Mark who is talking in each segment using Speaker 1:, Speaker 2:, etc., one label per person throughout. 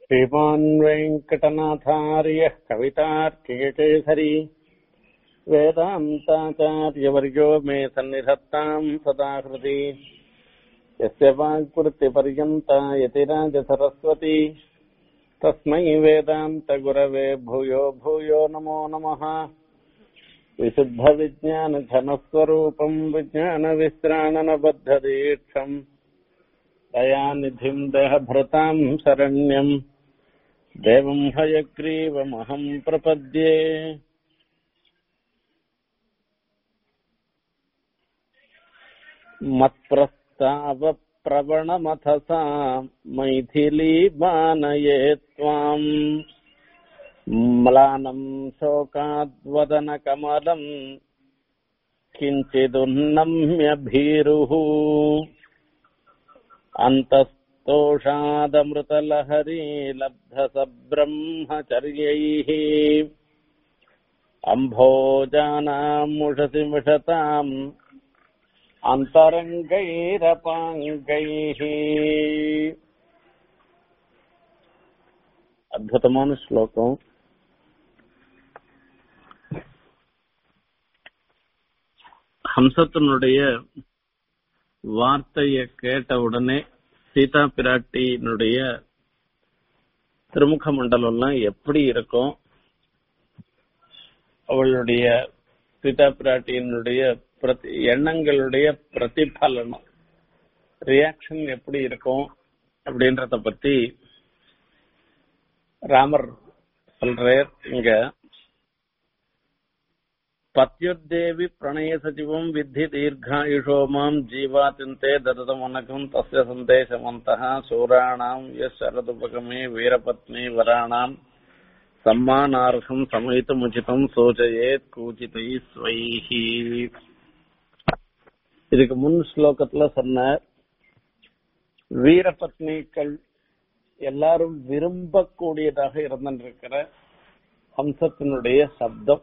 Speaker 1: श्रीमान् वेङ्कटनाथार्यः कवितार्किककेसरी वेदान्ताचार्यवर्यो मे सन्निधत्ताम् सदा हृदि यस्य वाक्कृतिपर्यन्ता यतिराजसरस्वती तस्मै वेदान्तगुरवे भूयो भूयो नमो नमः विशुद्धविज्ञानघनस्वरूपम् विज्ञानविश्राणनबद्धदीक्षम् दयानिधिम् देहभृताम् शरण्यम् देवम् हयग्रीवमहम् प्रपद्ये मत्प्रस्तावप्रवणमथसा मैथिली बानये त्वाम् म्लानम् शोकाद्वदनकमलम् किञ्चिदुन्नम्य भीरुः अन्तस्तोषादमृतलहरी लब्धसब्रह्मचर्यैः अम्भोजानामुषसि मिषताम् అంతరంగైరపాంగైః అద్భుతమైన శ్లోకం ஹம்சத்தினுடைய வார்த்தையை கேட்ட உடனே சீதா பிராட்டியினுடைய திருமுக மண்டலம்லாம் எப்படி இருக்கும் அவளுடைய சீதா பிராட்டியினுடைய பிரதி எண்ணங்களுடைய பிரதிபலனம் ரியாக்ஷன் எப்படி இருக்கும் அப்படின்றத பத்தி ராமர் சொல்றார் இங்க பத்யுத்தேவி பிரணய சச்சிவம் வித்தி தீர்காயுஷோ மாம் ஜீவாதிந்தே தததமுனகம் தஸ்ய சந்தேசமந்தः சூராணாம் எஸ் சரதுபகமே வீரபத்னி வராணாம் சம்மானார்ஹம் சமயித்தமுச்சிதம் சோஜயேத் கூச்சிதை ஸ்வைஹி இதுக்கு முன் ஸ்லோகத்துல சொன்ன வீரபத்னிகள் எல்லாரும் விரும்பக்கூடியதாக இருந்திருக்கிற ஹம்சத்தினுடைய சப்தம்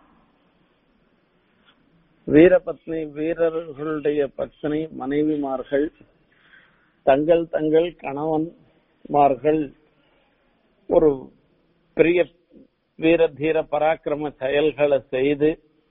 Speaker 1: வீரபத்னி வீரர்களுடைய பத்னி மனைவிமார்கள் தங்கள் தங்கள் கணவன்மார்கள் ஒரு பெரிய வீர தீர பராக்கிரம செயல்களை செய்து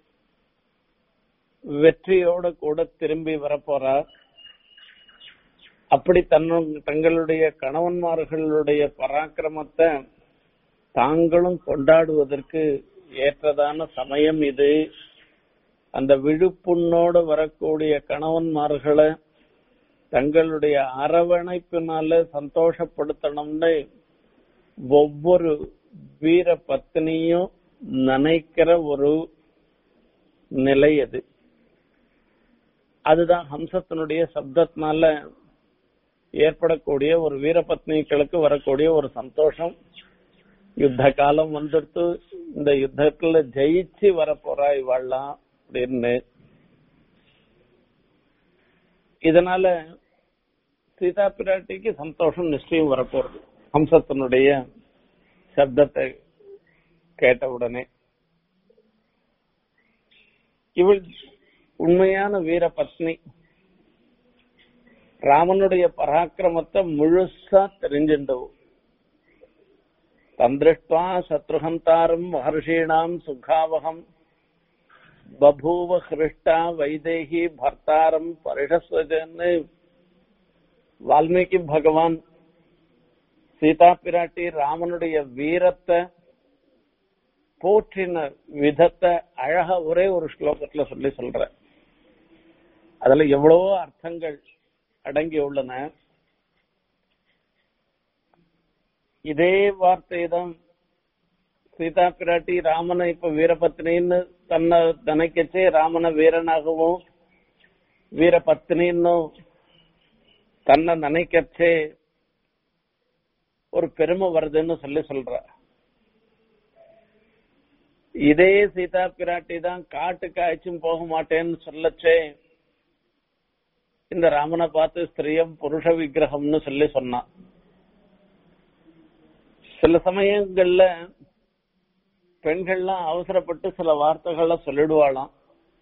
Speaker 1: வெற்றியோட கூட திரும்பி வரப்போறார் அப்படி தன்னு தங்களுடைய கணவன்மார்களுடைய பராக்கிரமத்தை தாங்களும் கொண்டாடுவதற்கு ஏற்றதான சமயம் இது அந்த விழுப்புண்ணோடு வரக்கூடிய கணவன்மார்களை தங்களுடைய அரவணைப்பினால சந்தோஷப்படுத்தணும்னு ஒவ்வொரு வீர பத்னியும் நினைக்கிற ஒரு நிலை அது அதுதான் ஹம்சத்தினுடைய சப்தத்தினால ஏற்படக்கூடிய ஒரு வீரபத்னிகளுக்கு வரக்கூடிய ஒரு சந்தோஷம் யுத்த காலம் வந்துடுத்து இந்த யுத்தத்துல ஜெயிச்சு வரப்போறா இவாள்லாம் அப்படின்னு இதனால சீதா பிராட்டிக்கு சந்தோஷம் நிச்சயம் வரப்போறது ஹம்சத்தினுடைய சப்தத்தை கேட்ட உடனே இவள் உண்மையான வீர பத்னி ராமனுடைய பராக்கிரமத்தை முழுசா தெரிஞ்சின்றவு தந்திருஷ்டுவா சத்ருஹந்தாரம் மகர்ஷீணாம் சுகாவகம் பபூவ ஹிருஷ்டா வைதேகி பர்த்தாரம் பரிஷஸ்வஜன்னு வால்மீகி பகவான் சீதா பிராட்டி ராமனுடைய வீரத்தை போற்றின விதத்தை அழகா ஒரே ஒரு ஸ்லோகத்துல சொல்லி சொல்ற அதுல எவ்வளவோ அர்த்தங்கள் அடங்கி உள்ளன இதே வார்த்தை தான் சீதா பிராட்டி ராமனை இப்ப வீரபத்னின்னு தன்னை நினைக்கச்சே ராமனை வீரனாகவும் வீரபத்னின்னு தன்னை நினைக்கச்சே ஒரு பெருமை வருதுன்னு சொல்லி சொல்ற இதே சீதா பிராட்டி தான் காட்டுக்கு அழைச்சும் போக மாட்டேன்னு சொல்லச்சே இந்த ராமனை பார்த்து ஸ்திரியம் புருஷ விக்கிரகம்னு சொல்லி சொன்னான் சில சமயங்கள்ல பெண்கள்லாம் அவசரப்பட்டு சில வார்த்தைகளை சொல்லிடுவாளாம்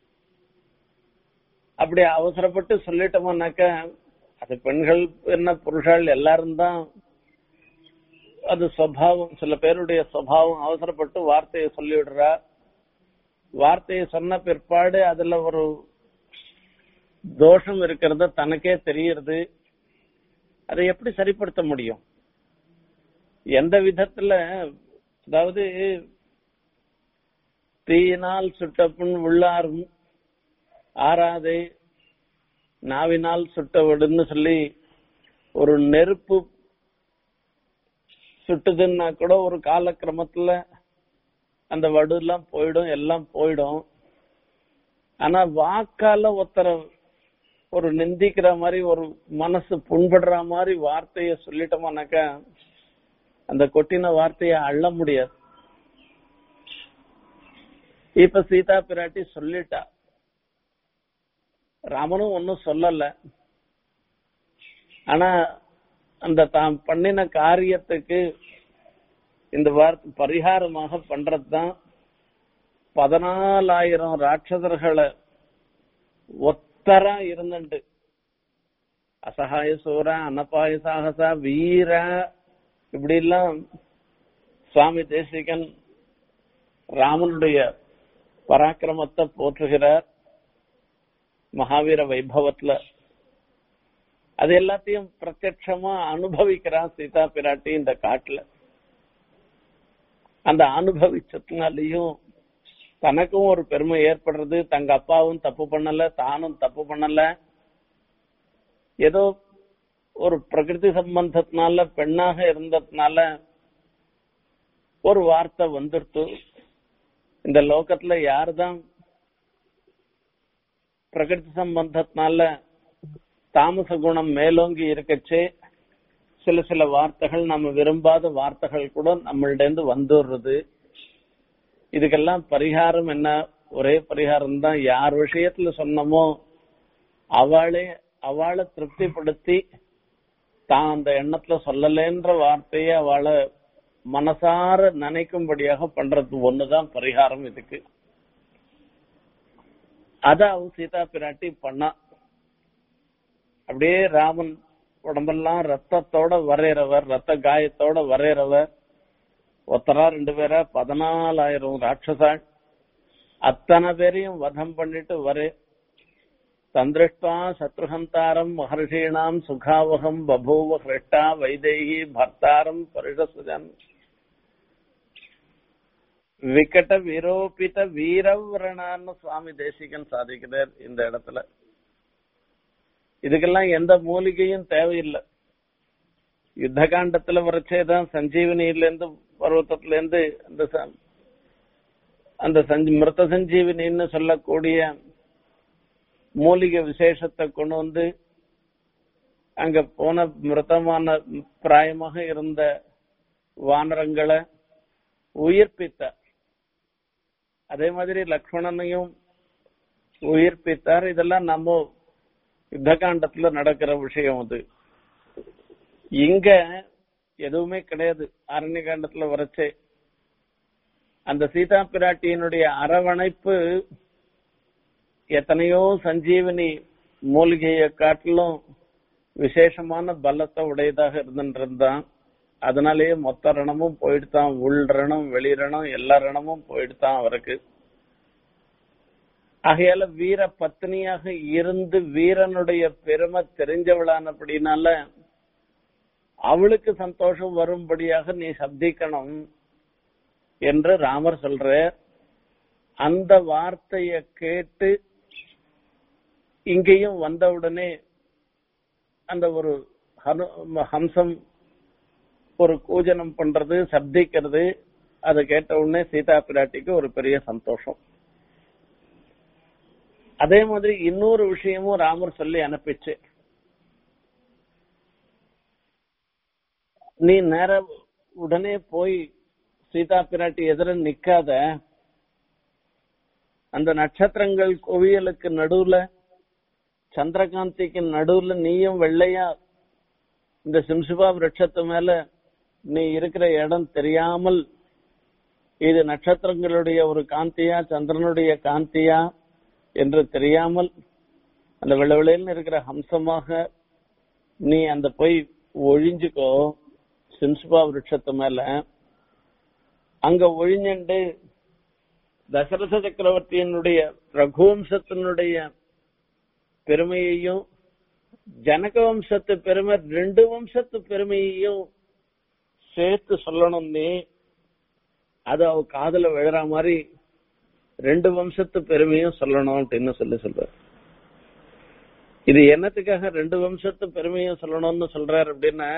Speaker 1: அப்படி அவசரப்பட்டு சொல்லிட்டோம்னாக்க அது பெண்கள் என்ன புருஷால் எல்லாரும் தான் அது சுவாவம் சில பேருடைய சுவாவம் அவசரப்பட்டு வார்த்தையை சொல்லிவிடுறா வார்த்தையை சொன்ன பிற்பாடு அதுல ஒரு தோஷம் இருக்கிறது தனக்கே தெரியறது அதை எப்படி சரிப்படுத்த முடியும் எந்த விதத்துல அதாவது தீயினால் சுட்டப்புண் உள்ளாரும் ஆறாதே நாவினால் சுட்டவிடுன்னு சொல்லி ஒரு நெருப்பு சுட்டுதுன்னா கூட ஒரு காலக்கிரமத்துல அந்த வடு எல்லாம் போயிடும் எல்லாம் போயிடும் ஆனா வாக்கால ஒருத்தர ஒரு நிந்திக்கிற மாதிரி ஒரு மனசு புண்படுற மாதிரி வார்த்தைய சொல்லிட்டோம்னாக்கா அந்த கொட்டின வார்த்தைய அள்ள முடியாது இப்ப சீதா பிராட்டி சொல்லிட்டா ராமனும் ஒன்னும் சொல்லல ஆனா அந்த தாம் பண்ணின காரியத்துக்கு இந்த வார்த்தை பரிகாரமாக பண்றதுதான் பதினாலாயிரம் ராட்சதர்களை ஒத்தரா இருந்துண்டு அசகாய சூரா அனபாய சாகசா வீர இப்படி எல்லாம் சுவாமி தேசிகன் ராமனுடைய பராக்கிரமத்தை போற்றுகிறார் மகாவீர வைபவத்துல அது எல்லாத்தையும் பிரத்யட்சமா அனுபவிக்கிறான் சீதா பிராட்டி இந்த காட்டுல அந்த அனுபவிச்சதுனாலையும் தனக்கும் ஒரு பெருமை ஏற்படுறது தங்க அப்பாவும் தப்பு பண்ணல தானும் தப்பு பண்ணல ஏதோ ஒரு பிரகிருதி சம்பந்தத்தினால பெண்ணாக இருந்ததுனால ஒரு வார்த்தை வந்துடுத்து இந்த லோகத்துல யாருதான் பிரகிருதி சம்பந்தத்தினால தாமச குணம் மேலோங்கி இருக்கச்சே சில சில வார்த்தைகள் நம்ம விரும்பாத வார்த்தைகள் கூட நம்மள்ட இருந்து வந்துடுறது இதுக்கெல்லாம் பரிகாரம் என்ன ஒரே பரிகாரம் தான் யார் விஷயத்துல சொன்னமோ அவளே அவளை திருப்திப்படுத்தி தான் அந்த எண்ணத்துல சொல்லலேன்ற வார்த்தையை அவளை மனசார நினைக்கும்படியாக பண்றது ஒண்ணுதான் பரிகாரம் இதுக்கு அத அவ சீதா பிராட்டி பண்ணா அப்படியே ராமன் உடம்பெல்லாம் ரத்தத்தோட வரையறவர் ரத்த காயத்தோட வரையறவர் ஒத்தரா ரெண்டு பேரா பதினாலாயிரம் ராட்சசாள் அத்தனை பேரையும் வதம் பண்ணிட்டு வரே தந்திருஷ்டா சத்ருஹந்தாரம் மகர்ஷீணாம் சுகாவகம் பபூவ ஹிருஷ்டா வைதேகி பர்த்தாரம் பரிஷசுஜன் விகட விரோபித வீரவரணான்னு சுவாமி தேசிகன் சாதிக்கிறார் இந்த இடத்துல இதுக்கெல்லாம் எந்த மூலிகையும் தேவையில்லை யுத்த காண்டத்துல வரைச்சேதான் சஞ்சீவனியில இருந்து பர்வத்தத்துல இருந்து அந்த ச- அந்த சஞ்சி மிருத சஞ்சீவனின்னு சொல்லக்கூடிய மூலிகை விசேஷத்தை கொண்டு வந்து அங்க போன மிருதமான பிராயமாக இருந்த வானரங்களை உயிர்ப்பித்தார் அதே மாதிரி லக்ஷ்மணனையும் உயிர்ப்பித்தார் இதெல்லாம் நம்ம யுத்த காண்டத்துல நடக்கிற விஷயம் அது இங்க எதுவுமே கிடையாது அரண்ய காண்டத்துல வரைச்சே அந்த சீதா பிராட்டியினுடைய அரவணைப்பு எத்தனையோ சஞ்சீவனி மூலிகையை காட்டிலும் விசேஷமான பலத்தை உடையதாக இருந்துருந்தான் அதனாலேயே மொத்த ரணமும் போயிடுதான் உள் ரணம் வெளி ரணம் எல்லா ரணமும் போயிடுதான் அவருக்கு ஆகையால வீர பத்னியாக இருந்து வீரனுடைய பெருமை தெரிஞ்சவளானபடினால அவளுக்கு சந்தோஷம் வரும்படியாக நீ சப்திக்கணும் என்று ராமர் சொல்ற அந்த வார்த்தைய கேட்டு இங்கேயும் வந்தவுடனே அந்த ஒரு ஹனு- ஹம்சம் ஒரு கூஜனம் பண்றது சப்திக்கிறது அதை கேட்ட உடனே சீதா பிராட்டிக்கு ஒரு பெரிய சந்தோஷம் அதே மாதிரி இன்னொரு விஷயமும் ராமர் சொல்லி அனுப்பிச்சு நீ நேர உடனே போய் சீதா பிராட்டி எதிர நிக்காத அந்த நட்சத்திரங்கள் குவியலுக்கு நடுவுல சந்திரகாந்திக்கு நடுவுல நீயும் வெள்ளையா இந்த சிம்சுபா விருட்சத்து மேல நீ இருக்கிற இடம் தெரியாமல் இது நட்சத்திரங்களுடைய ஒரு காந்தியா சந்திரனுடைய காந்தியா என்று தெரியாமல் அந்த வெள்ள வெள்ளையில் இருக்கிற ஹம்சமாக நீ அந்த போய் ஒழிஞ்சுக்கோ சின்சுபா விருட்சத்து மேல அங்க ஒழிஞ்சண்டு தசரத சக்கரவர்த்தியினுடைய ரகுவம்சத்தினுடைய பெருமையையும் ஜனக வம்சத்து பெருமை ரெண்டு வம்சத்து பெருமையையும் சேர்த்து சொல்லணும்னு அது அவ காதுல விழுற மாதிரி ரெண்டு வம்சத்து பெருமையும் சொல்லணும் அப்படின்னு சொல்லி சொல்றாரு இது என்னத்துக்காக ரெண்டு வம்சத்து பெருமையும் சொல்லணும்னு சொல்றாரு அப்படின்னா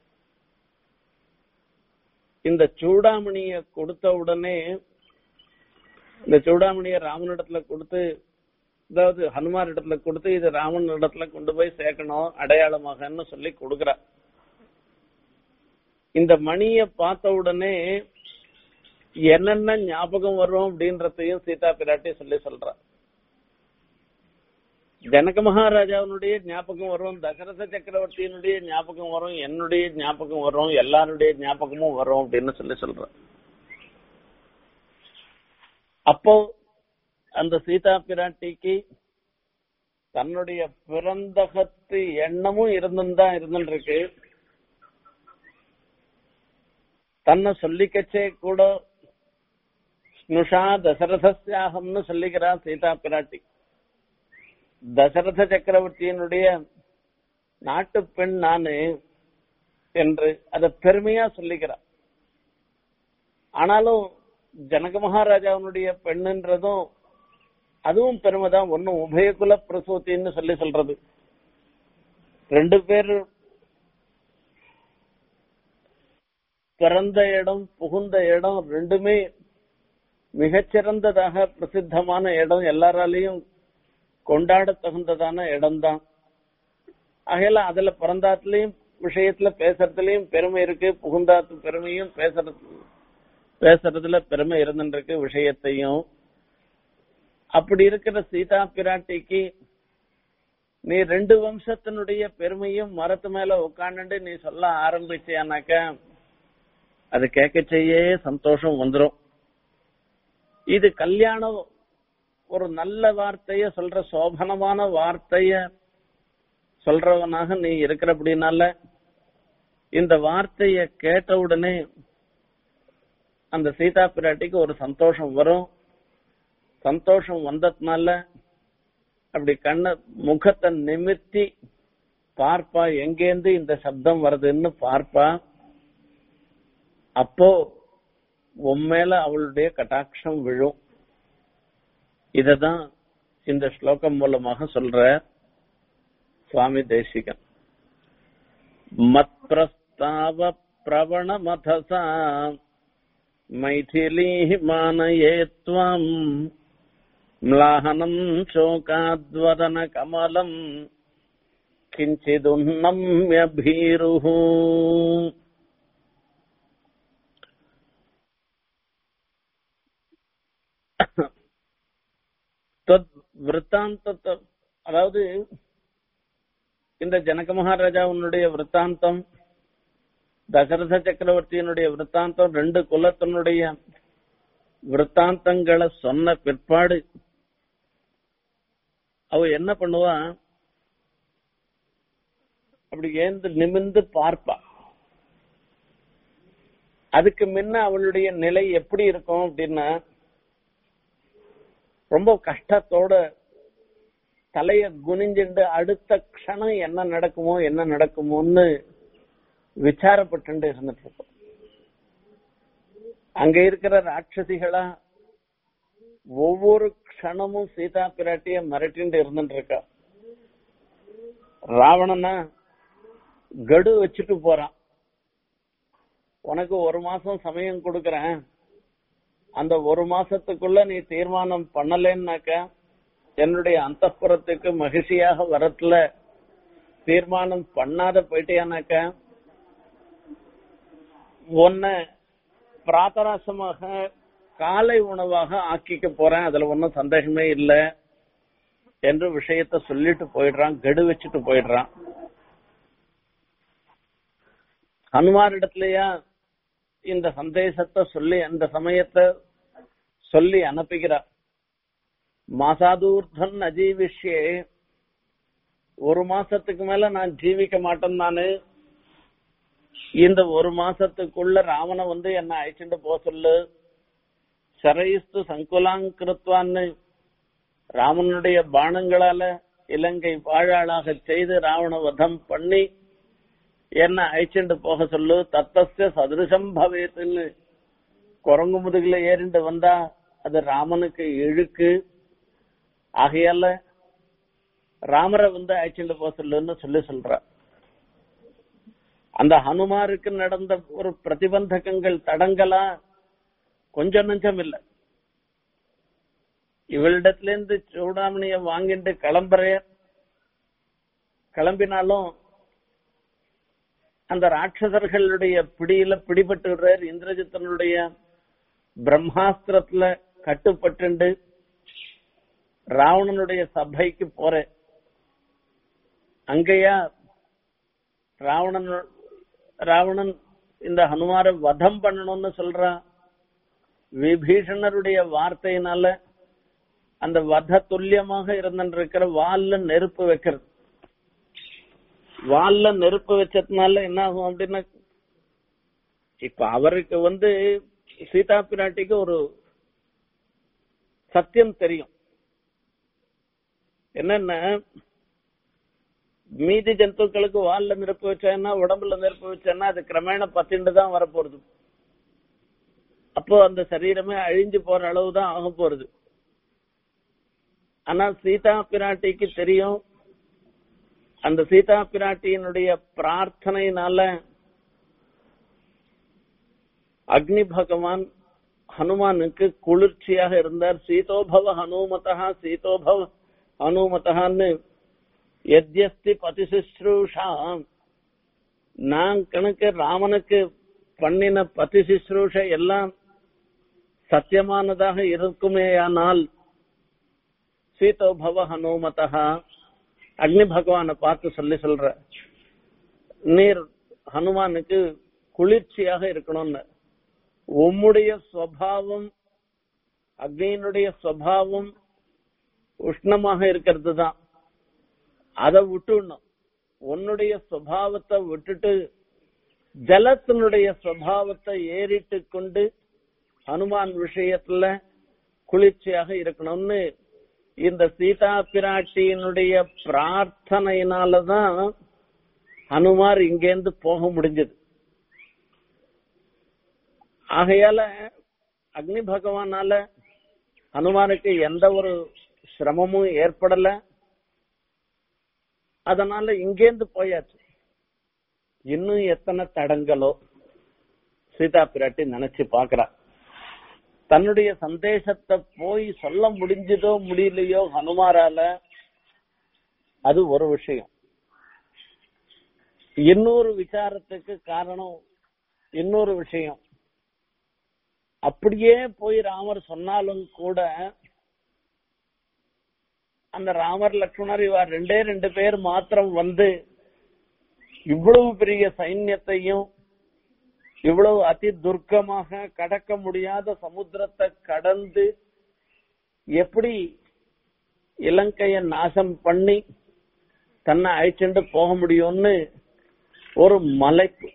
Speaker 1: இந்த சூடாமணிய கொடுத்த உடனே இந்த சூடாமணிய ராமனிடத்துல கொடுத்து அதாவது ஹனுமார் இடத்துல கொடுத்து இது ராமன் இடத்துல கொண்டு போய் சேர்க்கணும் அடையாளமாகன்னு சொல்லி கொடுக்கறா இந்த மணிய பார்த்த உடனே என்னென்ன ஞாபகம் வரும் அப்படின்றதையும் சீதா பிராட்டி சொல்லி சொல்றா ஜனக மகாராஜாவினுடைய ஞாபகம் வரும் தசரத சக்கரவர்த்தியினுடைய ஞாபகம் வரும் என்னுடைய ஞாபகம் வரும் எல்லாருடைய ஞாபகமும் வரும் அப்படின்னு சொல்லி சொல்ற அப்போ அந்த சீதா பிராட்டிக்கு தன்னுடைய பிறந்தகத்து எண்ணமும் இருந்துதான் இருந்துருக்கு தன்னை சொல்லிக்கச்சே கூட ஸ்னுஷா தசரதஸ்யாகம்னு சொல்லிக்கிறா சீதா பிராட்டி தசரத சக்கரவர்த்தியினுடைய நாட்டு பெண் நானு என்று அத பெருமையா சொல்லிக்கிறா ஆனாலும் ஜனக மகாராஜாவினுடைய பெண்ணுன்றதும் அதுவும் பெருமைதான் ஒன்னும் உபயகுல பிரசூத்தின்னு சொல்லி சொல்றது ரெண்டு பேர் பிறந்த இடம் புகுந்த இடம் ரெண்டுமே மிகச்சிறந்ததாக பிரசித்தமான இடம் எல்லாராலையும் கொண்டாட தகுந்ததான இடம்தான் ஆகையில அதுல பிறந்தாத்துலயும் விஷயத்துல பேசுறதுலயும் பெருமை இருக்கு புகுந்தாத்து பெருமையும் பேசுறது பேசுறதுல பெருமை இருந்துருக்கு விஷயத்தையும் அப்படி இருக்கிற சீதா பிராட்டிக்கு நீ ரெண்டு வம்சத்தினுடைய பெருமையும் மரத்து மேல உட்காந்துட்டு நீ சொல்ல ஆரம்பிச்சியானாக்க அது கேட்க செய்யே சந்தோஷம் வந்துரும் இது கல்யாணம் ஒரு நல்ல வார்த்தைய சொல்ற சோபனமான வார்த்தைய சொல்றவனாக நீ இருக்கிறபடினால இந்த வார்த்தைய கேட்ட உடனே அந்த சீதா பிராட்டிக்கு ஒரு சந்தோஷம் வரும் சந்தோஷம் வந்ததுனால அப்படி கண்ண முகத்தை நிமித்தி பார்ப்பா எங்கேந்து இந்த சப்தம் வருதுன்னு பார்ப்பா அப்போ உண்மையில அவளுடைய கட்டாட்சம் விழும் இததான் இந்த ஸ்லோகம் மூலமாக சொல்ற சுவாமி தேசிகன் மத் பிரஸ்தாவ பிரவண மதசா மைथिली மானயே त्वम् म्लाहनम् शोकाद्वदन कमलम् किञ्चिदुन्नम्य भीरुः தத் விற்த்தாந்தத்தை அதாவது இந்த ஜனக மகாராஜாவுடைய விற்த்தாந்தம் தசரத சக்கரவர்த்தியினுடைய விற்த்தாந்தம் ரெண்டு குலத்தினுடைய விற்த்தாந்தங்களை சொன்ன பிற்பாடு அவ என்ன பண்ணுவா அப்படி ஏந்து நிமிந்து பார்ப்பா அதுக்கு முன்ன அவளுடைய நிலை எப்படி இருக்கும் அப்படின்னா ரொம்ப கஷ்டத்தோட தலைய குனிஞ்சுண்டு அடுத்த க்ஷணம் என்ன நடக்குமோ என்ன நடக்குமோன்னு விசாரப்பட்டு இருந்துட்டு இருக்கோம் அங்க இருக்கிற ராட்சசிகளா ஒவ்வொரு க்ஷணமும் சீதா பிராட்டிய மிரட்டிண்டு இருந்துட்டு இருக்கா ராவணனா கடு வச்சுட்டு போறான் உனக்கு ஒரு மாசம் சமயம் கொடுக்கறேன் அந்த ஒரு மாசத்துக்குள்ள நீ தீர்மானம் பண்ணலன்னாக்க என்னுடைய அந்தப்புறத்துக்கு மகிழ்ச்சியாக வரத்துல தீர்மானம் பண்ணாத போயிட்டியானாக்க உன்னை பிராத்தராசமாக காலை உணவாக ஆக்கிக்க போறேன் அதுல ஒன்னும் சந்தேகமே இல்லை என்று விஷயத்த சொல்லிட்டு போயிடுறான் கெடு வச்சுட்டு போயிடுறான் ஹனுமார் இடத்துலயா இந்த சந்தேசத்தை சொல்லி அந்த சமயத்தை சொல்லி அனுப்புகிறார் மாசாதூர்தன் அஜீவிஷ்யே ஒரு மாசத்துக்கு மேல நான் ஜீவிக்க மாட்டேன் நானு இந்த ஒரு மாசத்துக்குள்ள ராவண வந்து என்ன அழைச்சிட்டு போக சொல்லு சரைஸ்து சங்குலாங்கிருத்வான்னு ராமனுடைய பானங்களால இலங்கை வாழாளாக செய்து ராவண வதம் பண்ணி என்ன அழைச்சிட்டு போக சொல்லு தத்தஸ்ய சதுருஷம் பவேத்துன்னு குரங்கு முதுகுல ஏறிண்டு வந்தா அது ராமனுக்கு இழுக்கு ஆகையால ராமரை வந்து அழைச்சிட்டு போக சொல்லுன்னு சொல்லி சொல்ற அந்த ஹனுமாருக்கு நடந்த ஒரு பிரதிபந்தகங்கள் தடங்களா கொஞ்சம் நஞ்சம் இல்ல இவளிடத்துல இருந்து சூடாமணிய வாங்கிட்டு கிளம்புற கிளம்பினாலும் அந்த ராட்சசர்களுடைய பிடியில பிடிபட்டுறார் இந்திரஜித்தனுடைய பிரம்மாஸ்திரத்துல கட்டுப்பட்டு ராவணனுடைய சபைக்கு போற அங்கேயா ராவணன் ராவணன் இந்த ஹனுமார வதம் பண்ணணும்னு சொல்றான் விபீஷணருடைய வார்த்தையினால அந்த வத துல்லியமாக இருந்திருக்கிற வால்ல நெருப்பு வைக்கிறது வால்ல நெருப்பு வச்சதுனால என்ன ஆகும் அப்படின்னா இப்ப அவருக்கு வந்து சீதா பிராட்டிக்கு ஒரு சத்தியம் தெரியும் என்னன்னா மீதி ஜந்துக்களுக்கு வால்ல நெருப்பு வச்சேன்னா உடம்புல நெருப்பு வச்சேன்னா அது கிரமேண பத்திண்டு தான் வரப்போறது அப்போ அந்த சரீரமே அழிஞ்சு போற அளவு தான் ஆக போறது ஆனா சீதா பிராட்டிக்கு தெரியும் அந்த சீதா பிராட்டியினுடைய பிரார்த்தனையினால அக்னி பகவான் ஹனுமானுக்கு குளிர்ச்சியாக இருந்தார் சீதோபவ ஹனுமதா சீதோபவ ஹனுமதான்னு எத்யஸ்தி பதிசுஸ்ரூஷா நான் கணக்கு ராமனுக்கு பண்ணின பதி சுশ্ரூஷ எல்லாம் சத்தியமானதாக இருக்குமேயானால் சீதோபவ ஹனுமதா அக்னி பகவானை பார்த்து சொல்லி சொல்ற நீர் ஹனுமானுக்கு குளிர்ச்சியாக இருக்கணும்னு உம்முடைய சுவாவம் அக்னியினுடைய சுவாவம் உஷ்ணமாக இருக்கிறது தான் அதை விட்டுடணும் உன்னுடைய சுவாவத்தை விட்டுட்டு ஜலத்தினுடைய சுவாவத்தை ஏறிட்டு கொண்டு ஹனுமான் விஷயத்துல குளிர்ச்சியாக இருக்கணும்னு இந்த சீதா பிராட்டியினுடைய பிரார்த்தனையினாலதான் ஹனுமார் இங்கேருந்து போக முடிஞ்சது ஆகையால அக்னி பகவானால ஹனுமானுக்கு எந்த ஒரு சிரமமும் ஏற்படல அதனால இங்கேருந்து போயாச்சு இன்னும் எத்தனை தடங்களோ சீதா பிராட்டி நினைச்சு பாக்குறா தன்னுடைய சந்தேசத்தை போய் சொல்ல முடிஞ்சதோ முடியலையோ ஹனுமாரால அது ஒரு விஷயம் இன்னொரு விசாரத்துக்கு காரணம் இன்னொரு விஷயம் அப்படியே போய் ராமர் சொன்னாலும் கூட அந்த ராமர் லக்ஷ்மணர் இவர் ரெண்டே ரெண்டு பேர் மாத்திரம் வந்து இவ்வளவு பெரிய சைன்யத்தையும் இவ்வளவு அதி துர்க்கமாக கடக்க முடியாத சமுத்திரத்தை கடந்து எப்படி இலங்கைய நாசம் பண்ணி தன்னை அழைச்சிட்டு போக முடியும்னு ஒரு மலைப்பு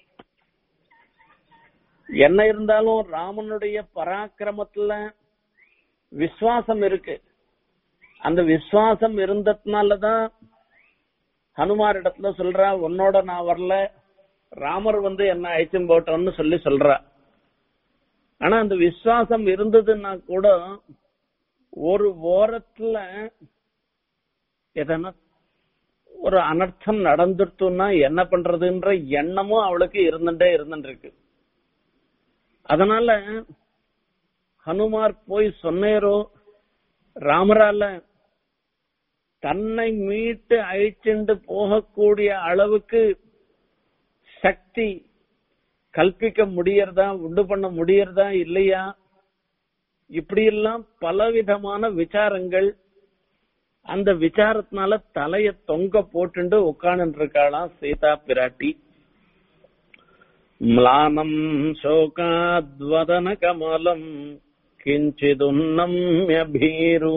Speaker 1: என்ன இருந்தாலும் ராமனுடைய பராக்கிரமத்துல விசுவாசம் இருக்கு அந்த விசுவாசம் இருந்ததுனாலதான் ஹனுமார் இடத்துல சொல்றா உன்னோட நான் வரல ராமர் வந்து என்ன அழைச்சும் போட்டோம்னு சொல்லி சொல்றா ஆனா அந்த விசுவாசம் இருந்ததுன்னா கூட ஒரு ஓரத்துல எதனா ஒரு அனர்த்தம் நடந்துட்டுன்னா என்ன பண்றதுன்ற எண்ணமும் அவளுக்கு இருந்துட்டே இருந்துருக்கு அதனால ஹனுமார் போய் சொன்னேரோ ராமரால தன்னை மீட்டு அழிச்சுண்டு போகக்கூடிய அளவுக்கு சக்தி கல்பிக்க முடியறதா உண்டு பண்ண முடியறதா இல்லையா இப்படி எல்லாம் பலவிதமான விசாரங்கள் அந்த விசாரத்தினால தலைய தொங்க போட்டுண்டு உட்கார்ந்து இருக்காளாம் சீதா பிராட்டி ம்லானம் சோகாத்வதன கமலம் கிஞ்சிதுன்னம்ய பீரு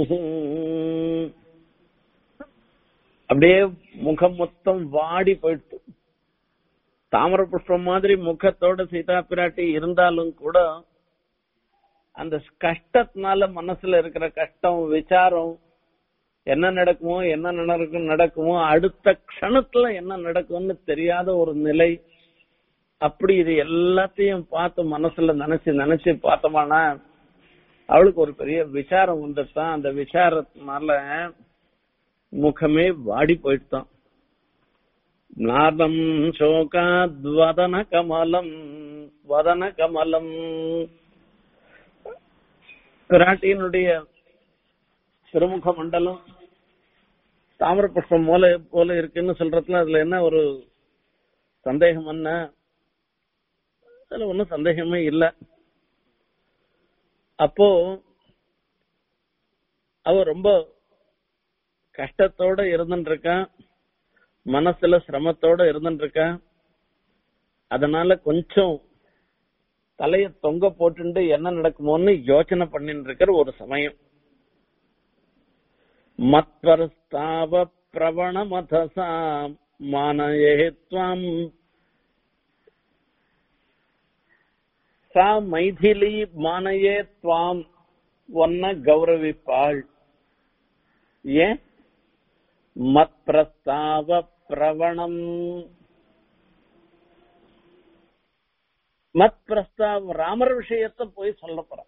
Speaker 1: அப்படியே முகம் மொத்தம் வாடி போயிட்டு தாமர புஷ்பம் மாதிரி முகத்தோட சீதா பிராட்டி இருந்தாலும் கூட அந்த கஷ்டத்தினால மனசுல இருக்கிற கஷ்டம் விசாரம் என்ன நடக்குமோ என்ன நடக்கும் நடக்குமோ அடுத்த க்ஷணத்துல என்ன நடக்கும்னு தெரியாத ஒரு நிலை அப்படி இது எல்லாத்தையும் பார்த்து மனசுல நினைச்சு நினைச்சு பார்த்தோமானா அவளுக்கு ஒரு பெரிய விசாரம் வந்துட்டான் அந்த விசாரத்தினால முகமே வாடி போயிட்டான் நாதம் சோகாத் வதன கமலம் வதன கமலம் பிராட்டியினுடைய திருமுக மண்டலம் தாமிர புஷ்பம் போல போல இருக்குன்னு சொல்றதுல அதுல என்ன ஒரு சந்தேகம் என்ன அதுல ஒன்னும் சந்தேகமே இல்ல அப்போ அவ ரொம்ப கஷ்டத்தோட இருந்துட்டு இருக்கான் மனசுல சிரமத்தோட இருந்துட்டு இருக்கான் அதனால கொஞ்சம் தலைய தொங்க போட்டுண்டு என்ன நடக்குமோன்னு யோசனை பண்ணிட்டு இருக்கிற ஒரு சமயம் மத்வரஸ்தாவ பிரவண மதசா மானயேத்வாம் சா மைதிலி மானயே துவாம் ஒன்ன கௌரவிப்பாள் ஏன் மத் பிரஸ்தாவ பிரவணம் மத் பிரஸ்தாவ ராமர் விஷயத்தை போய் சொல்ல போறான்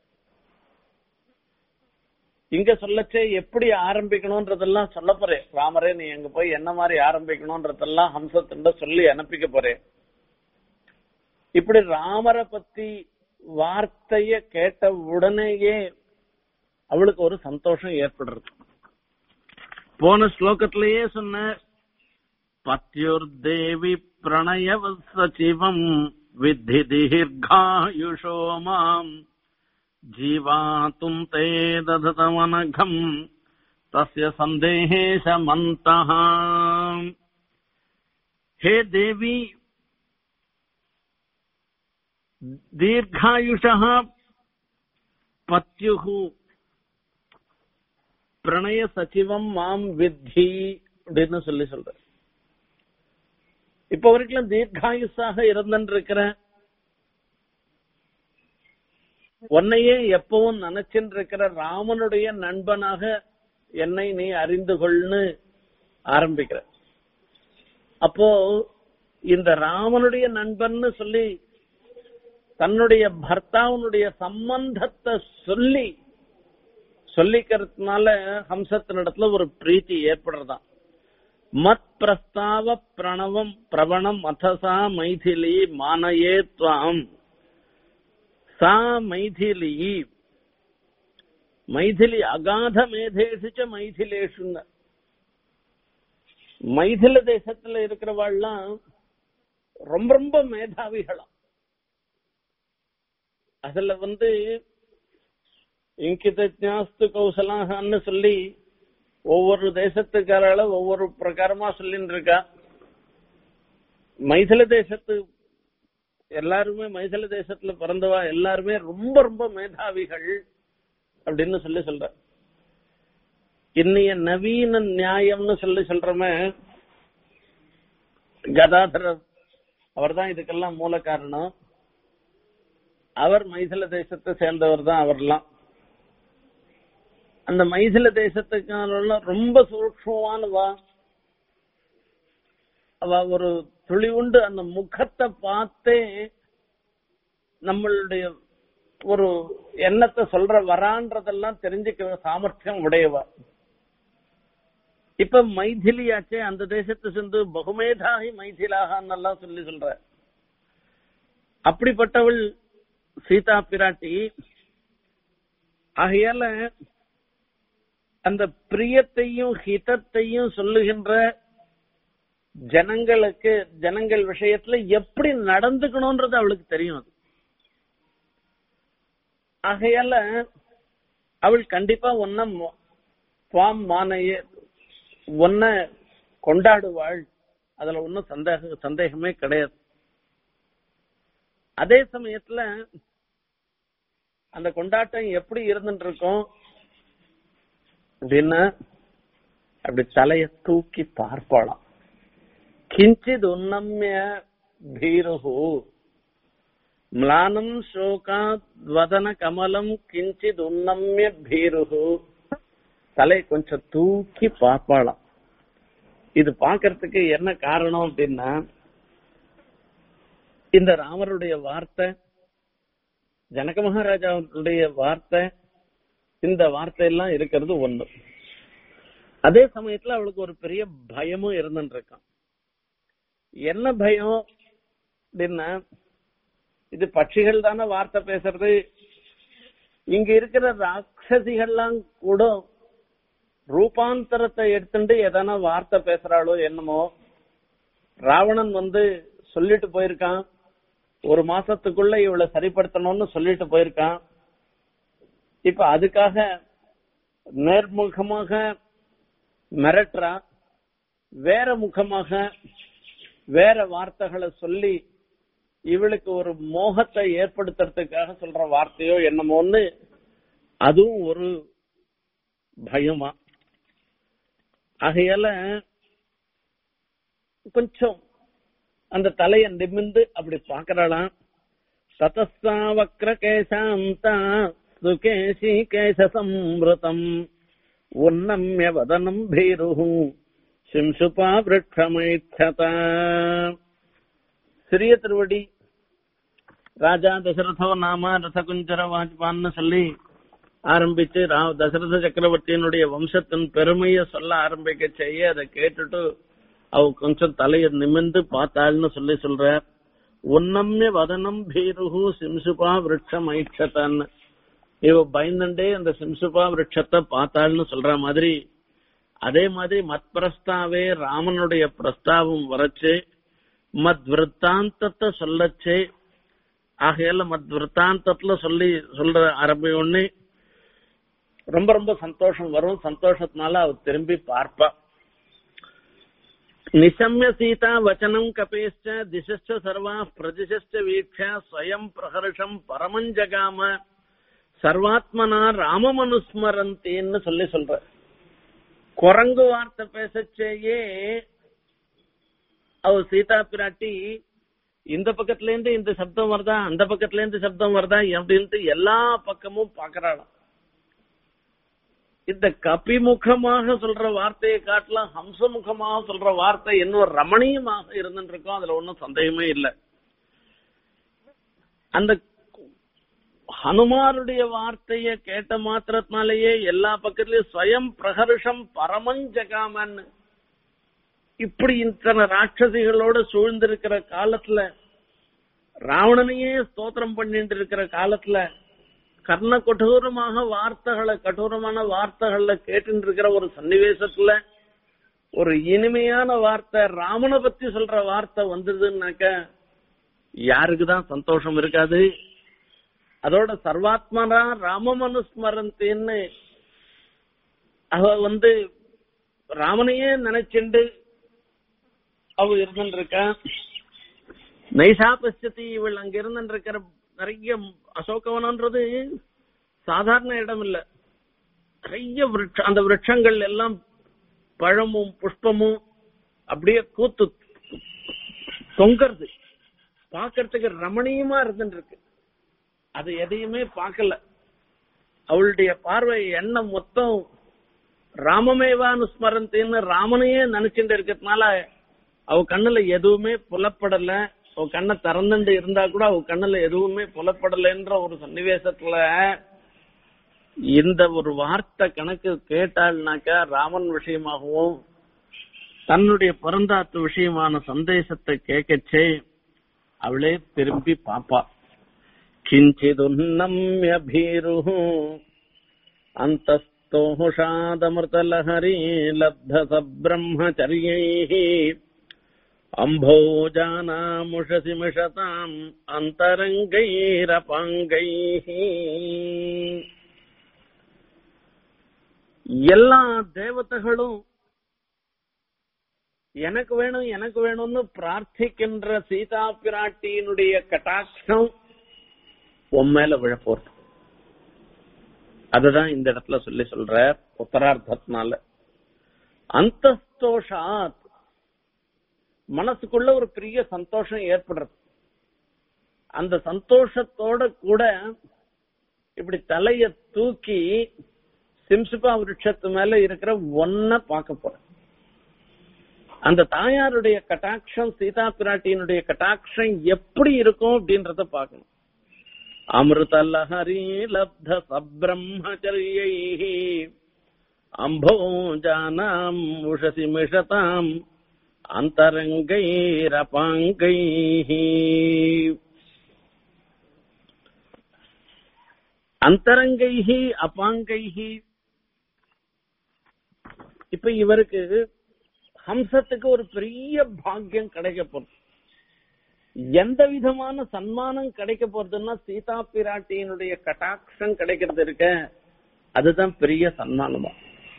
Speaker 1: இங்க சொல்லச்சே எப்படி ஆரம்பிக்கணும்ன்றதெல்லாம் சொல்ல போறேன் ராமரே நீ எங்க போய் என்ன மாதிரி ஆரம்பிக்கணும்ன்றதெல்லாம் ஹம்சத்தின் சொல்லி அனுப்பிக்க போறேன் இப்படி ராமரை பத்தி வார்த்தைய கேட்ட உடனேயே அவளுக்கு ஒரு சந்தோஷம் ஏற்படுறது போன ஸ்லோகத்திலேயே சொன்ன பத்யுர் தேவி பிரணய சச்சிவம் வித்தி தீர்காயுஷோ மாம் ஜீவாத்தும் தே தததமனகம் தஸ்ய சந்தேஷமந்தः ஹே தேவி தீர்காயுஷः பத்யுः பிரணய சச்சிவம் மாம் வித்தி அப்படின்னு சொல்லி சொல்ற இப்ப வரைக்கும் தீர்காயுஷாக இருந்துட்டு இருக்கிற உன்னையே எப்பவும் நினைச்சுட்டு இருக்கிற ராமனுடைய நண்பனாக என்னை நீ அறிந்து கொள்னு ஆரம்பிக்கிற அப்போ இந்த ராமனுடைய நண்பன்னு சொல்லி தன்னுடைய பர்த்தாவனுடைய சம்பந்தத்தை சொல்லி சொல்லிக்கிறதுனால ஹம்சத்தினிடத்துல ஒரு பிரீத்தி ஏற்படுறதாம் மத் பிரஸ்தாவ பிரணவம் பிரவணம் அத்தசா மைதிலி மானயே துவாம் சா மைதிலி மைதிலி அகாத மேதேஷு ச மைதிலேஷுன்னு மைதில தேசத்துல இருக்கிறவாள்லாம் ரொம்ப ரொம்ப மேதாவிகளாம் அதுல வந்து இங்கிதஜாஸ்து கௌசலான்னு சொல்லி ஒவ்வொரு தேசத்துக்காரால ஒவ்வொரு பிரகாரமா சொல்லிட்டு இருக்கா மைதில தேசத்து எல்லாருமே மைதில தேசத்துல பிறந்தவா எல்லாருமே ரொம்ப ரொம்ப மேதாவிகள் அப்படின்னு சொல்லி சொல்ற இன்னைய நவீன நியாயம்னு சொல்லி சொல்றமே கதாதரர் அவர்தான் இதுக்கெல்லாம் மூல காரணம் அவர் மைதில தேசத்தை சேர்ந்தவர் தான் அவர்லாம் அந்த மைதில தேசத்துக்கான ரொம்ப சூக்ஷமானவா அவ ஒரு துளி உண்டு அந்த முகத்தை பார்த்தே நம்மளுடைய ஒரு எண்ணத்தை சொல்ற வரான்றதெல்லாம் தெரிஞ்சுக்கிற சாமர்த்தியம் உடையவா இப்ப மைதிலியாச்சே அந்த தேசத்தை சேர்ந்து பகுமேதாகி மைதிலாகன்னெல்லாம் சொல்லி சொல்ற அப்படிப்பட்டவள் சீதா பிராட்டி ஆகையால அந்த பிரியத்தையும் ஹிதத்தையும் சொல்லுகின்ற ஜனங்களுக்கு ஜனங்கள் விஷயத்துல எப்படி நடந்துக்கணும்ன்றது அவளுக்கு தெரியும் அது ஆகையால அவள் கண்டிப்பா ஒன்ன சுவாம் மானைய ஒன்ன கொண்டாடுவாள் அதுல ஒன்னும் சந்தேக சந்தேகமே கிடையாது அதே சமயத்துல அந்த கொண்டாட்டம் எப்படி இருந்துட்டு இருக்கும் அப்படின்னா அப்படி தலைய தூக்கி பார்ப்பாளாம் கிஞ்சித் உன்னம்ய பீருஹு ம்லானம் சோகாத் வதன கமலம் கிஞ்சித் உன்னம்ய பீருஹு தலை கொஞ்சம் தூக்கி பார்ப்பாளாம் இது பாக்குறதுக்கு என்ன காரணம் அப்படின்னா இந்த ராமருடைய வார்த்தை ஜனக மகாராஜாவுடைய வார்த்தை இந்த வார்த்தை எல்லாம் இருக்கிறது ஒண்ணு அதே சமயத்துல அவளுக்கு ஒரு பெரிய பயமும் இருந்துட்டு இருக்கான் என்ன பயம் அப்படின்னா இது பட்சிகள் தானே வார்த்தை பேசுறது இங்க இருக்கிற ராட்சசிகள்லாம் கூட ரூபாந்தரத்தை எடுத்துட்டு எதனா வார்த்தை பேசுறாளோ என்னமோ ராவணன் வந்து சொல்லிட்டு போயிருக்கான் ஒரு மாசத்துக்குள்ள இவளை சரிப்படுத்தணும்னு சொல்லிட்டு போயிருக்கான் இப்ப அதுக்காக நேர்முகமாக மிரட்டுறா வேற முகமாக வேற வார்த்தைகளை சொல்லி இவளுக்கு ஒரு மோகத்தை ஏற்படுத்துறதுக்காக சொல்ற வார்த்தையோ என்னமோன்னு அதுவும் ஒரு பயமா ஆகையால கொஞ்சம் அந்த தலைய நிமிந்து அப்படி பாக்குறாளாம் சதஸ்தா வக்ர கேசாந்தா சுகேசி கேச சம்ருதம் உன்னம்ய வதனம் பீரு சிம்சுபா விரட்சமைச்சதா சிறிய திருவடி ராஜா தசரதோ நாம ரசகுஞ்சர வாஜ்பான்னு சொல்லி ஆரம்பிச்சு ரா- தசரத சக்கரவர்த்தியினுடைய வம்சத்தின் பெருமையை சொல்ல ஆரம்பிக்க செய்ய அதை கேட்டுட்டு அவ கொஞ்சம் தலையை நிமிர்ந்து பார்த்தாள்னு சொல்லி சொல்ற உன்னம்ய வதனம் பீருஹு சிம்சுபா விருட்சம் ஐட்சத்தான்னு இவ பயந்துண்டே அந்த சிம்சுபா விருட்சத்தை பார்த்தாள்னு சொல்ற மாதிரி அதே மாதிரி மத் பிரஸ்தாவே ராமனுடைய பிரஸ்தாவம் வரச்சு மத் விற்த்தாந்தத்தை சொல்லச்சே ஆகையால மத் விற்த்தாந்தத்துல சொல்லி சொல்ற ஆரம்பியோடனே ரொம்ப ரொம்ப சந்தோஷம் வரும் சந்தோஷத்தினால அவ திரும்பி பார்ப்பா நிசம்ய சீதா வச்சனம் கபேஷ்ட திசஸ்ச சர்வா பிரதிஷ்ட வீட்ச ஸ்வயம் பிரகர்ஷம் பரமஞ்சகாம சர்வாத்மனா ராமமனுஸ்மரந்தின்னு சொல்லி சொல்ற குரங்கு வார்த்தை பேசச்சேயே அவ சீதா பிராட்டி இந்த பக்கத்துல இருந்து இந்த சப்தம் வருதா அந்த பக்கத்துல இருந்து சப்தம் வருதா அப்படின்ட்டு எல்லா பக்கமும் பாக்குறாளாம் இந்த கபிமுகமாக சொல்ற வார்த்தையை காட்டலாம் ஹம்சமுகமாக சொல்ற வார்த்தை இன்னும் ரமணீயமாக இருந்துட்டு இருக்கும் அதுல ஒன்றும் சந்தேகமே இல்லை அந்த ஹனுமாருடைய வார்த்தைய கேட்ட மாத்திரத்தினாலேயே எல்லா பக்கத்துலயும் ஸ்வயம் பிரகர்ஷம் பரமஞ்சகாமன்னு இப்படி இத்தனை ராட்சசிகளோட சூழ்ந்திருக்கிற காலத்துல ராவணனையே ஸ்தோத்திரம் பண்ணிட்டு இருக்கிற காலத்துல கர்ண கொடூரமாக வார்த்தைகளை கடூரமான வார்த்தைகள்ல கேட்டு இருக்கிற ஒரு சன்னிவேசத்துல ஒரு இனிமையான வார்த்தை ராமனை பத்தி சொல்ற வார்த்தை வந்ததுன்னாக்க யாருக்குதான் சந்தோஷம் இருக்காது அதோட சர்வாத்மனா ராமமனுஸ்மரந்தின்னு அவ வந்து ராமனையே நினைச்சுண்டு அவ இருந்துட்டு இருக்கா நைசா பச்சதி இவள் அங்க இருந்துட்டு இருக்கிற நிறைய அசோகவனம்ன்றது சாதாரண இடம் இல்ல நிறைய விருட்ச அந்த விருட்சங்கள் எல்லாம் பழமும் புஷ்பமும் அப்படியே கூத்து தொங்கறது பாக்குறதுக்கு ரமணீயமா இருந்துட்டு இருக்கு அது எதையுமே பார்க்கல அவளுடைய பார்வை எண்ணம் மொத்தம் ராமமேவானுஸ்மரந்தின்னு ராமனையே நினைச்சுட்டு இருக்கிறதுனால அவ கண்ணுல எதுவுமே புலப்படல அவ கண்ணை திறந்துட்டு இருந்தா கூட அவ கண்ணுல எதுவுமே புலப்படலைன்ற ஒரு சன்னிவேசத்துல இந்த ஒரு வார்த்தை கணக்கு கேட்டாள்னாக்கா ராமன் விஷயமாகவும் தன்னுடைய பிறந்தாத்து விஷயமான சந்தேசத்தை கேட்கச்சே அவளே திரும்பி பாப்பா கிஞ்சிதுன்னம்ய பீருः अन्तस्तोषादमृतलहरी लब्धसब्रह्मचर्यैः अम्भोजानामुषसि मिषताम् अन्तरङ्गैरपाङ्गैः எல்லா தேவதைகளும் எனக்கு வேணும் எனக்கு வேணும்னு பிரார்த்திக்கின்ற சீதா பிராட்டியினுடைய கட்டாட்சம் உன் மேல விழப்போறது அதுதான் இந்த இடத்துல சொல்லி சொல்ற உத்தரார்த்தத்தினால அந்தஸ்தோஷாத் மனசுக்குள்ள ஒரு பெரிய சந்தோஷம் ஏற்படுறது அந்த சந்தோஷத்தோட கூட இப்படி தலைய தூக்கி சிம்சுபா விருட்சத்து மேல இருக்கிற ஒன்ன பார்க்க போறேன் அந்த தாயாருடைய கட்டாட்சம் சீதா பிராட்டியினுடைய கட்டாட்சம் எப்படி இருக்கும் அப்படின்றத பார்க்கணும் அமிர்த லஹரி லப்த சப்ரம்மச்சரியை அம்போஜானாம் உஷசி மிஷதாம் அந்தரங்கைரபாங்கை அந்தரங்கைஹி அபாங்கைஹி இப்ப இவருக்கு ஹம்சத்துக்கு ஒரு பெரிய பாக்கியம் கிடைக்க போறது எந்த விதமான சன்மானம் கிடைக்க போறதுன்னா சீதா பிராட்டியினுடைய கட்டாட்சம் கிடைக்கிறது இருக்க அதுதான் பெரிய சன்மானமா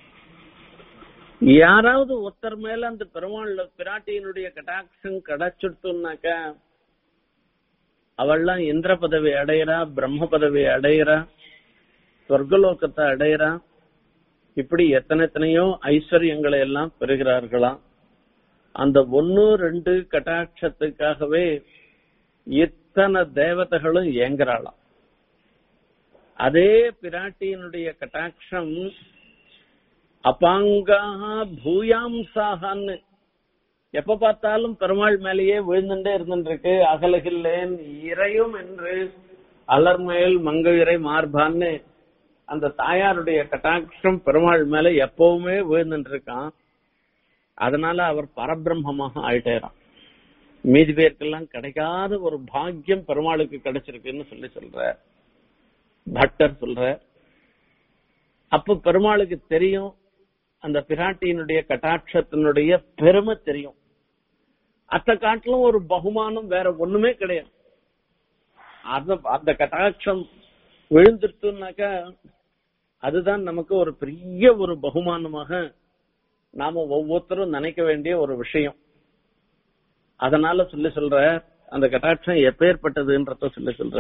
Speaker 1: யாராவது ஒருத்தர் மேல அந்த பெருமாள் பிராட்டியினுடைய கட்டாட்சம் கிடைச்சிடுத்துனாக்க அவள்லாம் இந்திர பதவி அடையிறா பிரம்ம பதவி அடையிறா சொர்க்கலோகத்தை அடையிறா இப்படி எத்தனை எத்தனையோ ஐஸ்வர்யங்களை எல்லாம் பெறுகிறார்களாம் அந்த ஒன்னு ரெண்டு கட்டாட்சத்துக்காகவே இத்தனை தேவதைகளும் ஏங்குறாளாம் அதே பிராட்டியினுடைய கட்டாட்சம் அபாங்கா பூயாம்சாகான்னு எப்ப பார்த்தாலும் பெருமாள் மேலேயே விழுந்துட்டே இருந்துருக்கு அகலகில்லேன் இறையும் என்று அலர்மேல் மங்கையரை மார்பான்னு அந்த தாயாருடைய கட்டாட்சம் பெருமாள் மேல எப்பவுமே விழுந்துட்டு இருக்கான் அதனால அவர் பரபிரம்மமாக ஆயிட்டேறான் மீதி பேருக்கெல்லாம் கிடைக்காத ஒரு பாக்கியம் பெருமாளுக்கு கிடைச்சிருக்குன்னு சொல்லி சொல்ற பட்டர் சொல்ற அப்ப பெருமாளுக்கு தெரியும் அந்த பிராட்டியினுடைய கட்டாட்சத்தினுடைய பெருமை தெரியும் அத்த காட்டிலும் ஒரு பகுமானம் வேற ஒண்ணுமே கிடையாது அந்த அந்த கட்டாட்சம் விழுந்துட்டுனாக்கா அதுதான் நமக்கு ஒரு பெரிய ஒரு பகுமானமாக நாம ஒவ்வொருத்தரும் நினைக்க வேண்டிய ஒரு விஷயம் அதனால சொல்லி சொல்ற அந்த கட்டாட்சம் எப்பேற்பட்டதுன்றத சொல்லி சொல்ற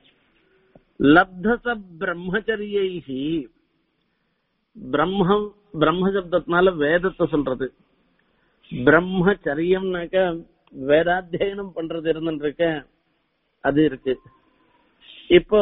Speaker 1: லப்தச பிரம்மச்சரியைஹி பிரம்மம் பிரம்ம சப்தத்தினால வேதத்தை சொல்றது பிரம்மச்சரியம்னாக்க வேதாத்தியனம் பண்றது இருந்துருக்க அது இருக்கு இப்போ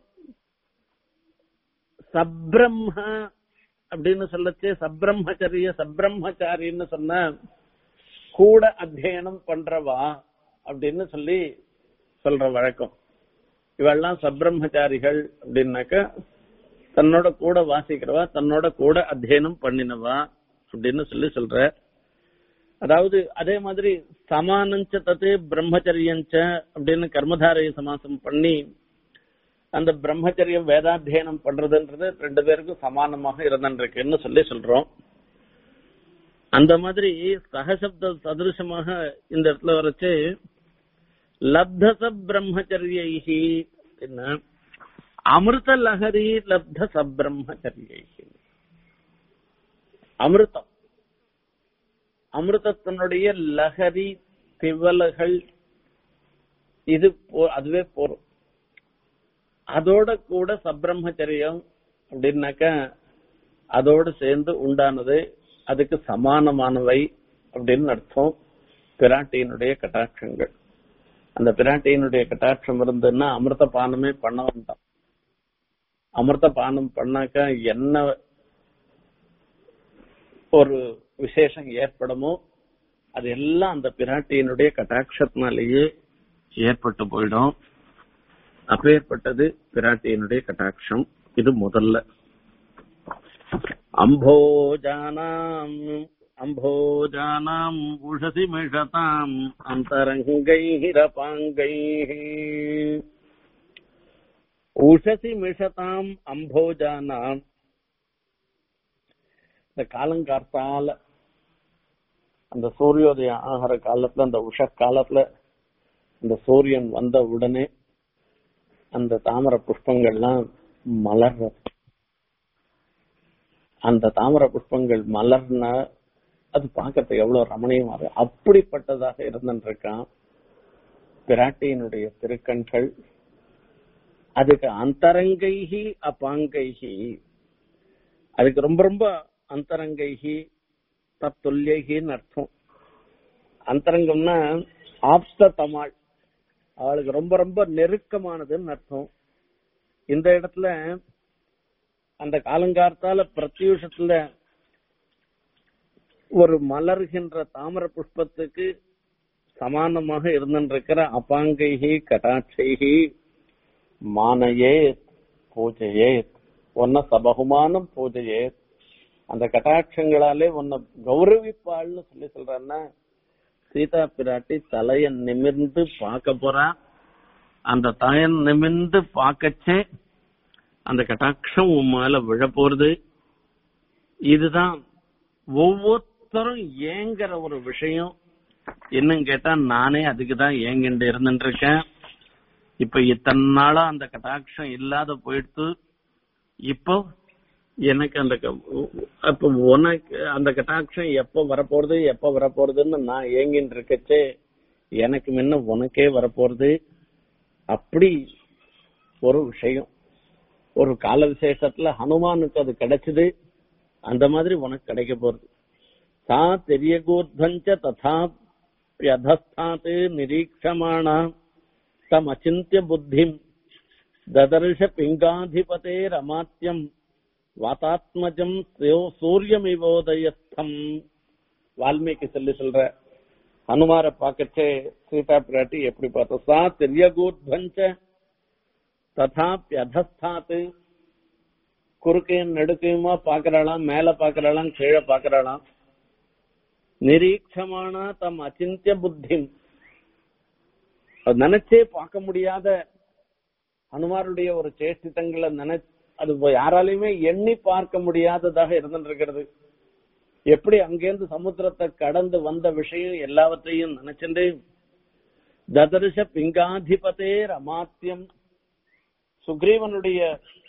Speaker 1: சப்ரம்ம அப்படின்னு சொல்லச்சு சப்ரம்மச்சரிய சப்ரம்மச்சாரின்னு சொன்ன கூட அத்தியனம் பண்றவா அப்படின்னு சொல்லி சொல்ற வழக்கம் இவெல்லாம் சப்ரம்மச்சாரிகள் அப்படின்னாக்க தன்னோட கூட வாசிக்கிறவா தன்னோட கூட அத்தியனம் பண்ணினவா அப்படின்னு சொல்லி சொல்ற அதாவது அதே மாதிரி சமானஞ்ச தத்து பிரம்மச்சரியஞ்ச அப்படின்னு கர்மதாரய சமாசம் பண்ணி அந்த பிரம்மச்சரியம் வேதாத்தியனம் பண்றதுன்றது ரெண்டு பேருக்கும் சமானமாக இருந்துருக்குன்னு சொல்லி சொல்றோம் அந்த மாதிரி சகசப்த சதுருஷமாக இந்த இடத்துல வரைச்சு லப்தச பிரம்மச்சரியைஹி என்ன அமிர்த லஹரி லப்த சப்ரம்மச்சரியைஹி அமிர்தம் அமிர்தத்தினுடைய லஹரி திவல்கள் இது போ- அதுவே போறோம் அதோட கூட சப்ரம்மச்சரியம் அப்படின்னாக்க அதோடு சேர்ந்து உண்டானது அதுக்கு சமானமானவை அப்படின்னு அர்த்தம் பிராட்டியினுடைய கட்டாட்சங்கள் அந்த பிராட்டியினுடைய கட்டாட்சம் இருந்ததுன்னா அமிர்த பானமே பண்ண வேண்டாம் அமிர்த பானம் பண்ணாக்க என்ன ஒரு விசேஷம் ஏற்படுமோ அது எல்லாம் அந்த பிராட்டியினுடைய கட்டாட்சத்தினாலேயே ஏற்பட்டு போயிடும் அப்பேற்பட்டது பிராட்டியினுடைய கட்டாட்சம் இது முதல்ல அம்போஜானாம் அம்போஜானாம் உஷசி மிஷதாம் அந்தரங்கைரபாங்கைः உஷசி மிஷதாம் அம்போஜானாம் இந்த காலங்கார்த்தால அந்த சூரியோதயம் ஆகிற காலத்துல அந்த உஷ காலத்துல அந்த சூரியன் வந்த உடனே அந்த தாமரை புஷ்பங்கள்லாம் மலர்ற அந்த தாமரை புஷ்பங்கள் மலர்னா அது பார்க்கறதுக்கு எவ்வளவு ரமணீயமா இருக்கு அப்படிப்பட்டதாக இருந்துருக்கான் பிராட்டியினுடைய திருக்கண்கள் அதுக்கு அந்தரங்கைஹி அபாங்கைஹி அதுக்கு ரொம்ப ரொம்ப அந்தரங்கைஹி தத்துல்யகின்னு அர்த்தம் அந்தரங்கம்னா ஆப்த தமாள் அவளுக்கு ரொம்ப ரொம்ப நெருக்கமானதுன்னு அர்த்தம் இந்த இடத்துல அந்த காலங்கார்த்தால பிரத்யூஷத்துல ஒரு மலர்கின்ற தாமர புஷ்பத்துக்கு சமானமாக இருந்திருக்கிற அபாங்கைகி கடாட்சைகி மானையே பூஜையே உன்ன சபகுமானம் பூஜையே அந்த கட்டாட்சங்களாலே உன்னை கௌரவிப்பாள்னு சொல்லி சொல்றான்னா சீதா பிராட்டி தலைய நிமிர்ந்து பார்க்க போறா அந்த தலையன் நிமிர்ந்து பார்க்கச்சே அந்த கட்டாட்சம் உன் மேல விழ போறது இதுதான் ஒவ்வொருத்தரும் ஏங்குற ஒரு விஷயம் என்னன்னு கேட்டா நானே அதுக்கு தான் ஏங்கிட்டு இருந்துட்டு இருக்கேன் இப்ப இத்தனை நாளா அந்த கட்டாட்சம் இல்லாத போயிடுத்து இப்போ எனக்கு அந்த க- அப்ப உனக்கு அந்த கட்டாட்சம் எப்ப வரப்போறது எப்ப வரப்போறதுன்னு நான் ஏங்கின்னு இருக்கச்சே எனக்கு முன்ன உனக்கே வரப்போறது அப்படி ஒரு விஷயம் ஒரு கால விசேஷத்துல ஹனுமானுக்கு அது கிடைச்சது அந்த மாதிரி உனக்கு கிடைக்க போறது சா தெரியகூர்தஞ்ச ததா யதஸ்தாத் நிரீட்சமானா தம் அச்சிந்திய புத்திம் ததர்ஷ பிங்காதிபதே ரமாத்தியம் வாதாத்மஜம் சூரியமிவோதயஸ்தம் வால்மீகி சொல்லி சொல்ற ஹனுமார பாக்கச்சே சீதா பிராட்டி எப்படி பார்த்தோம் சா திரியகூர்தஞ்ச ததாப்யதஸ்தாத் குறுக்கையும் நெடுக்கையுமா பாக்குறாளாம் மேல பாக்குறாளாம் கீழே பாக்குறாளாம் நிரீட்சமான தம் அச்சிந்திய புத்திம் அது நினைச்சே பார்க்க முடியாத ஹனுமாருடைய ஒரு சேஷ்டித்தங்களை நினை அது யாராலையுமே எண்ணி பார்க்க முடியாததாக இருந்துருக்கிறது எப்படி அங்கேருந்து சமுத்திரத்தை கடந்து வந்த விஷயம் எல்லாவற்றையும் நினைச்சுட்டு ததர்ஷ பிங்காதிபதே ரமாத்தியம் சுக்ரீவனுடைய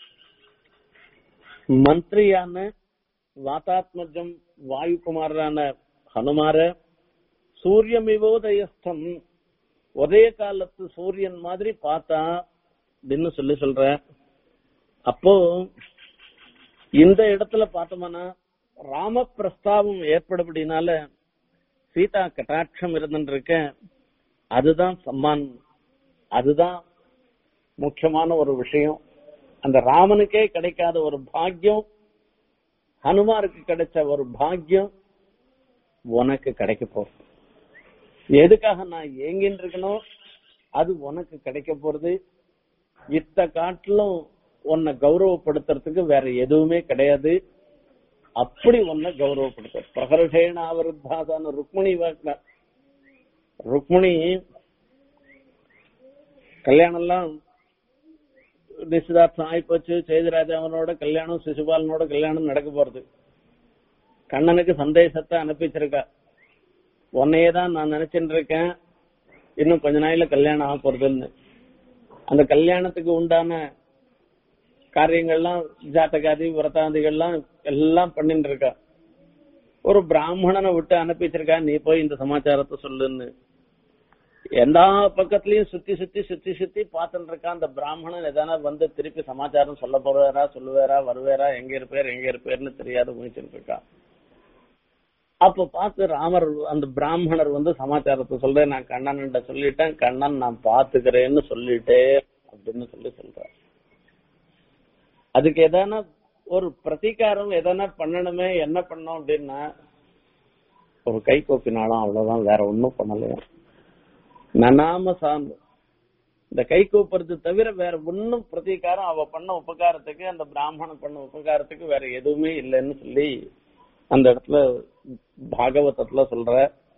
Speaker 1: மந்திரியான வாதாத்மஜம் வாயுகுமாரரான ஹனுமார சூரியமிவோதயஸ்தம் ஒரே காலத்து சூரியன் மாதிரி பார்த்தா அப்படின்னு சொல்லி சொல்ற அப்போ இந்த இடத்துல பார்த்தோம்னா ராம பிரஸ்தாபம் ஏற்படுபடினால சீதா கட்டாட்சம் இருந்துருக்க அதுதான் சம்மான் அதுதான் முக்கியமான ஒரு விஷயம் அந்த ராமனுக்கே கிடைக்காத ஒரு பாக்கியம் ஹனுமாருக்கு கிடைச்ச ஒரு பாக்கியம் உனக்கு கிடைக்க போகுது எதுக்காக நான் ஏங்கின்னு இருக்கணும் அது உனக்கு கிடைக்க போறது இத்த காட்டிலும் உன்னை கௌரவப்படுத்துறதுக்கு வேற எதுவுமே கிடையாது அப்படி உன்னை கௌரவப்படுத்த பிரகர்ஷேன அவருத்தாதான ருக்மிணி வாக்குல ருக்மிணி கல்யாணம் எல்லாம் நிச்சயதார்த்தம் ஆயிப்போச்சு சேதுராஜாவனோட கல்யாணம் சிசுபாலனோட கல்யாணம் நடக்க போறது கண்ணனுக்கு சந்தேசத்தை அனுப்பி வச்சிருக்கா உன்னையே தான் நான் நினைச்சிட்டு இருக்கேன் இன்னும் கொஞ்ச நாள்ல கல்யாணம் ஆக போறதுன்னு அந்த கல்யாணத்துக்கு உண்டான காரியங்கள்லாம் ஜாத்தகாதி விரதாதிகள்லாம் எல்லாம் பண்ணிட்டு இருக்கா ஒரு பிராமணனை விட்டு அனுப்பி வச்சிருக்கா நீ போய் இந்த சமாச்சாரத்தை சொல்லுன்னு எல்லா பக்கத்துலயும் சுத்தி சுத்தி சுத்தி சுத்தி பார்த்துட்டு இருக்கா அந்த பிராமணன் எதனா வந்து திருப்பி சமாச்சாரம் சொல்ல போறாரா சொல்லுவாரா வருவாரா எங்க இருப்பார் எங்க இருப்பாருன்னு தெரியாத முயற்சிட்டு இருக்கா அப்ப பார்த்து ராமர் அந்த பிராமணர் வந்து சமாச்சாரத்தை சொல்றேன் நான் கண்ணன்கிட்ட சொல்லிட்டேன் கண்ணன் நான் பாத்துக்கிறேன்னு சொல்லிட்டே அப்படின்னு சொல்லி சொல்றார் அதுக்கு எதனா ஒரு பிரதீகாரம் எதனா பண்ணணுமே என்ன பண்ணோம் அப்படின்னா ஒரு கை கோப்பினாலும் அவ்வளவுதான் வேற ஒன்னும் பண்ணலையா நனாம சார்ந்து இந்த கை கூப்புறது தவிர வேற ஒன்னும் பிரதீகாரம் அவ பண்ண உபகாரத்துக்கு அந்த பிராமணன் பண்ண உபகாரத்துக்கு வேற எதுவுமே இல்லைன்னு சொல்லி அந்த இடத்துல பாகவதத்துல சொல்ற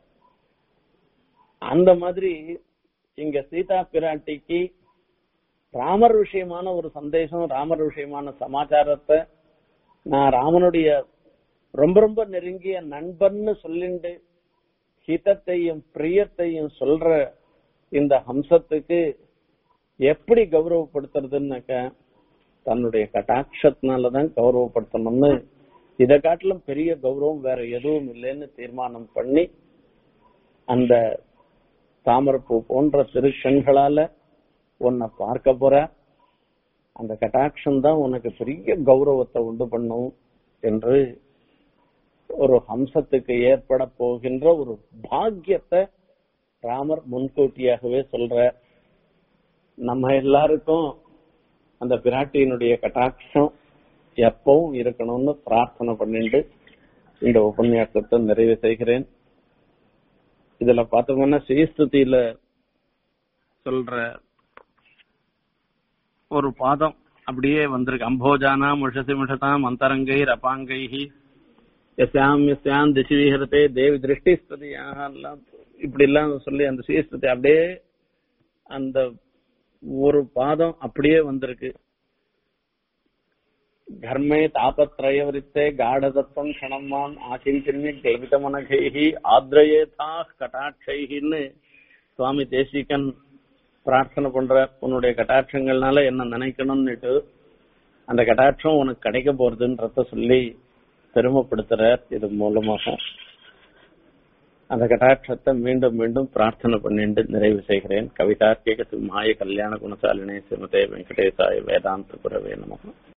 Speaker 1: அந்த மாதிரி இங்க சீதா பிராட்டிக்கு ராமர் விஷயமான ஒரு சந்தேசம் ராமர் விஷயமான சமாச்சாரத்தை நான் ராமனுடைய ரொம்ப ரொம்ப நெருங்கிய நண்பன்னு சொல்லிண்டு ஹிதத்தையும் பிரியத்தையும் சொல்ற இந்த ஹம்சத்துக்கு எப்படி கௌரவப்படுத்துறதுன்னாக்க தன்னுடைய கட்டாட்சத்தினாலதான் கௌரவப்படுத்தணும்னு இதை காட்டிலும் பெரிய கௌரவம் வேற எதுவும் இல்லைன்னு தீர்மானம் பண்ணி அந்த தாமரப்பூ போன்ற திருக்கண்களால உன்னை பார்க்க போற அந்த கட்டாட்சம் தான் உனக்கு பெரிய கௌரவத்தை உண்டு பண்ணும் என்று ஒரு ஹம்சத்துக்கு ஏற்பட போகின்ற ஒரு பாக்கியத்தை ராமர் முன்கூட்டியாகவே சொல்ற நம்ம எல்லாருக்கும் அந்த பிராட்டியினுடைய கட்டாட்சம் எப்பவும் இருக்கணும்னு பிரார்த்தனை பண்ணிட்டு இந்த உபன்யாசத்தை நிறைவு செய்கிறேன் இதுல பார்த்தோம்னா ஸ்ரீஸ்துதியில சொல்ற ஒரு பாதம் அப்படியே வந்திருக்கு அம்போஜானா முஷசி முஷதாம் அந்தரங்கை ரபாங்கை எஸ்யாம் எஸ்யாம் திசி விஹரத்தே தேவி திருஷ்டி ஸ்துதியாக எல்லாம் இப்படி எல்லாம் சொல்லி அந்த ஸ்ரீஸ்துதி அப்படியே அந்த ஒரு பாதம் அப்படியே வந்திருக்கு தர்மே தாபத்ரயவரித்தே காடதத்தம் க்ஷணமான் ஆசிந்தின்ய கல்விதமனகைஹி ஆத்ரயேதா கட்டாட்சைன்னு சுவாமி தேசிகன் பிரார்த்தனை பண்ற உன்னுடைய கட்டாட்சங்கள்னால என்ன நினைக்கணும்னுட்டு அந்த கட்டாட்சம் உனக்கு கிடைக்க போறதுன்றத சொல்லி பெருமைப்படுத்துறார் இது மூலமாக அந்த கட்டாட்சத்தை மீண்டும் மீண்டும் பிரார்த்தனை பண்ணிட்டு நிறைவு செய்கிறேன் கவிதார்க்கிக சிம்மாய கல்யாண குணசாலினே சிமதே வெங்கடேசாய வேதாந்த குரவே நமகம்